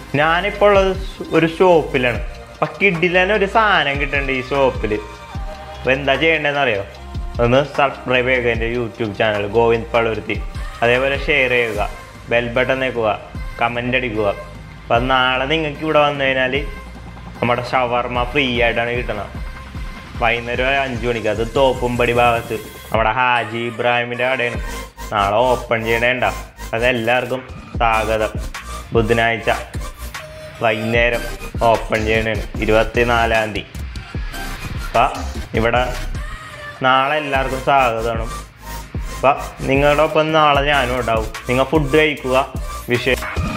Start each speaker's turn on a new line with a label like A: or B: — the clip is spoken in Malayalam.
A: ഞാനിപ്പോൾ ഉള്ളത് ഒരു ഷോപ്പിലാണ് അപ്പൊ കിഡിലന്നെ ഒരു സാധനം കിട്ടുന്നുണ്ട് ഈ ഷോപ്പിൽ അപ്പൊ എന്താ ചെയ്യേണ്ടതെന്ന് അറിയോ ഒന്ന് സബ്സ്ക്രൈബ് ചെയ്യുക എൻ്റെ യൂട്യൂബ് ചാനൽ ഗോവിന്ദ് പളുരുത്തി അതേപോലെ ഷെയർ ചെയ്യുക ബെൽ ബട്ടൺ നിൽക്കുക കമൻ്റ് അടിക്കുക അപ്പം നാളെ നിങ്ങൾക്ക് ഇവിടെ വന്നു കഴിഞ്ഞാൽ നമ്മുടെ ഷവർമ ഫ്രീ ആയിട്ടാണ് കിട്ടുന്നത് വൈകുന്നേരം ഒരു അഞ്ച് മണിക്ക് അത് തോപ്പുംപടി ഭാഗത്ത് നമ്മുടെ ഹാജി ഇബ്രാഹിമിൻ്റെ കടയാണ് നാളെ ഓപ്പൺ ചെയ്യണേണ്ട അതെല്ലാവർക്കും സ്വാഗതം ബുധനാഴ്ച വൈകുന്നേരം ഓപ്പൺ ചെയ്യണേണ് ഇരുപത്തി നാലാം തീയതി അപ്പം ഇവിടെ നാളെ എല്ലാവർക്കും സ്വാഗതമാണ് അപ്പം നിങ്ങളുടെ ഒപ്പം നാളെ ഞാനും ഉണ്ടാവും നിങ്ങൾ ഫുഡ് കഴിക്കുക വിഷയം